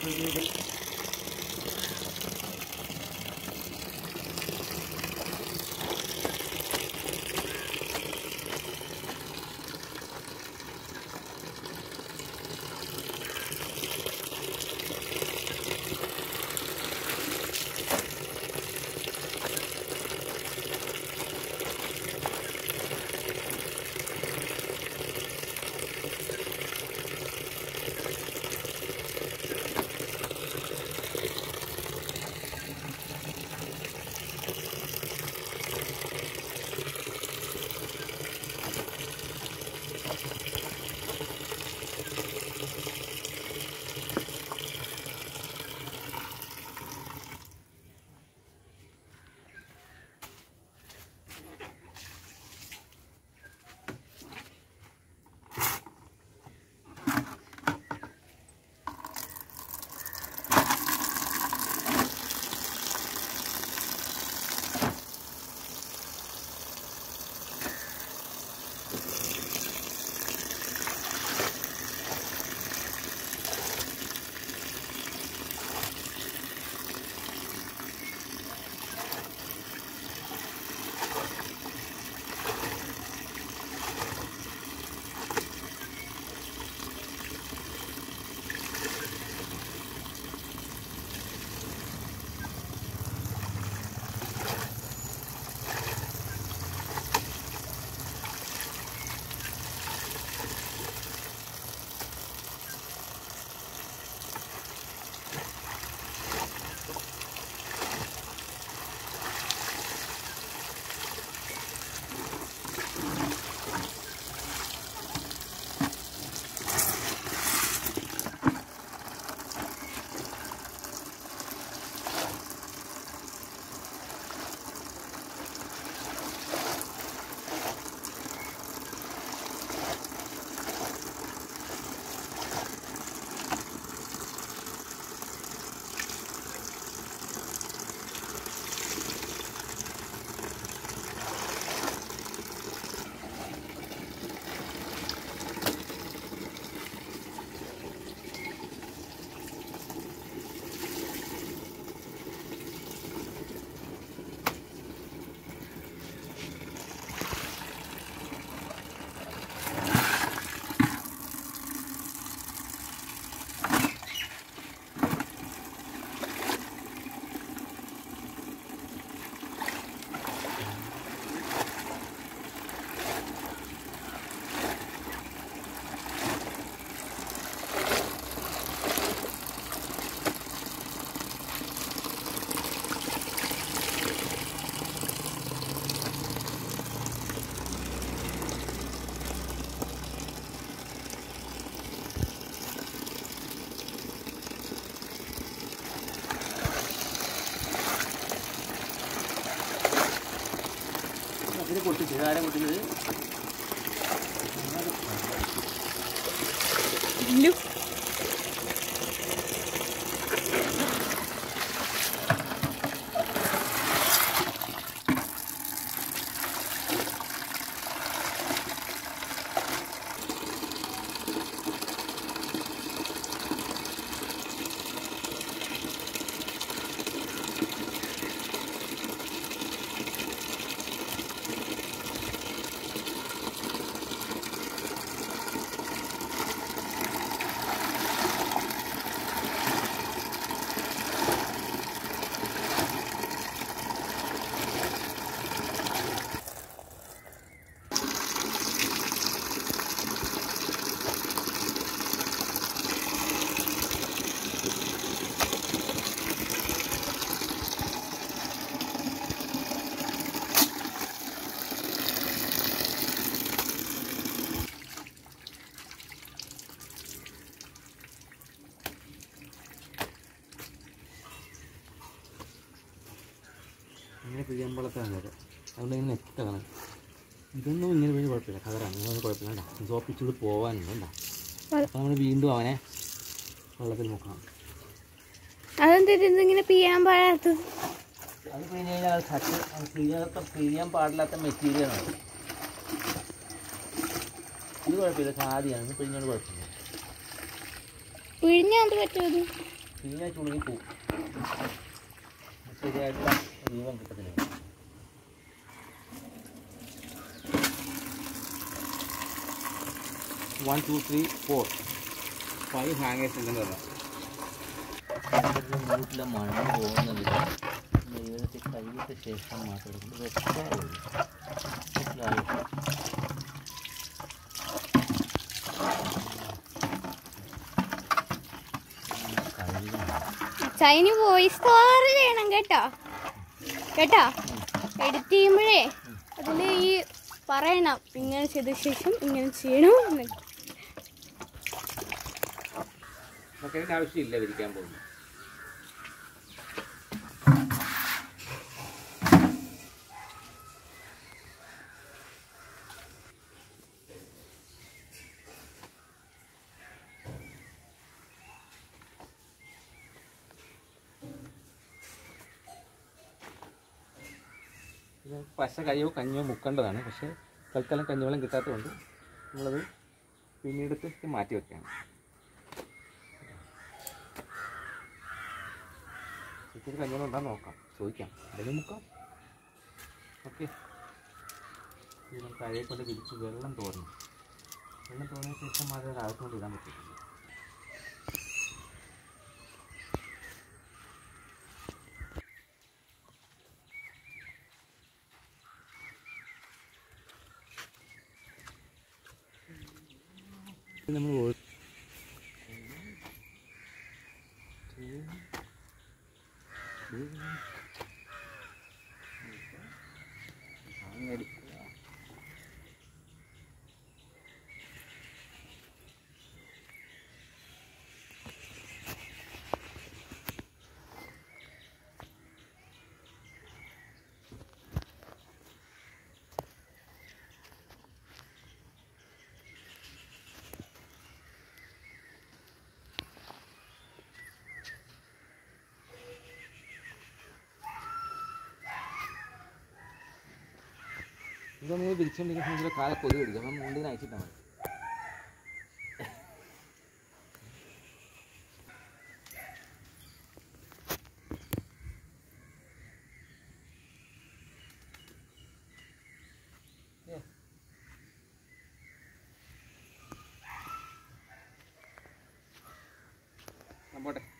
ഇതിന് പൊട്ടിച്ച് ആരാ പൊട്ടിച്ചത് ഇല്ലു ഇങ്ങനെ പിഴിയുമ്പോഴത്താണ് അത് അതുകൊണ്ട് ഇങ്ങനെ നെറ്റാണ് ഇതൊന്നും ഇങ്ങനെ പിഴിഞ്ഞ് കുഴപ്പമില്ല കളറാണ് ഇതൊന്നും കുഴപ്പമില്ല കേട്ടോ സോപ്പിച്ചൂട് പോകാനുണ്ട് കേട്ടോ അപ്പോൾ നമ്മൾ വീണ്ടും അവനെ വെള്ളത്തിൽ മുക്കണം അതെന്താ ഇങ്ങനെ പിയാൻ പാടാത്തത് അത് പിഴിഞ്ഞ് കഴിഞ്ഞാൽ അത് സച്ച് അത് പിഴിയാത്ത പിഴിയാൻ പാടില്ലാത്ത മെറ്റീരിയലാണ് ഇത് കുഴപ്പമില്ല സാദിയാണ് ഇത് പിഴിഞ്ഞോണ്ട് കുഴപ്പമില്ല പിഴിഞ്ഞാൽ അത് പറ്റുമത് പിന്നെ ചുളുങ്ങി പോവും ശരിയായിട്ടുള്ള രൂപം കിട്ടത്തില്ല one two three four five hangers ഉണ്ടെന്ന് പറഞ്ഞു മൂട്ടിലെ മണ്ണ് പോകുന്നില്ല ദൈവത്തെ കൈവിട്ട ശേഷം മാത്രം ഇത് വെച്ചാൽ മനസ്സിലായോ ചൈന വോയിസ് ഓവർ ചെയ്യണം കേട്ടോ കേട്ടോ എഡിറ്റ് ചെയ്യുമ്പോഴേ അതിൽ ഈ പറയണം ഇങ്ങനെ ചെയ്ത ശേഷം ഇങ്ങനെ ചെയ്യണം എന്നൊക്കെ. നമുക്ക് അതിൻ്റെ ആവശ്യമില്ല വിരിക്കാൻ പോകുന്നു ഇത് പശ കയ്യോ കഞ്ഞിയോ മുക്കേണ്ടതാണ് പക്ഷേ തൽക്കാലം കഞ്ഞിവെള്ളം കിട്ടാത്തതുകൊണ്ട് നമ്മളത് പിന്നീടത്തേക്ക് മാറ്റി വെക്കുകയാണ് ഇത്തിരി കഞ്ഞിവെള്ളം ഉണ്ടാകും നോക്കാം ചോദിക്കാം അല്ലെങ്കിൽ മുക്കാം ഓക്കെ ഇത് നമുക്ക് അഴയെ കൊണ്ട് വിരിച്ച് വെള്ളം തോരണം വെള്ളം തോന്നിയ ശേഷം മാത്രമേ അത് അകത്തുകൊണ്ട് ഇടാൻ പറ്റുള്ളൂ നമ്മൾ ഇത് നമ്മൾ വിരിച്ചുകൊണ്ടിരിക്കുന്ന സമയത്ത് കാല കൊതി പിടിക്കും അപ്പം മുണ്ടിന് അയച്ചിട്ടാൽ മതി പോട്ടെ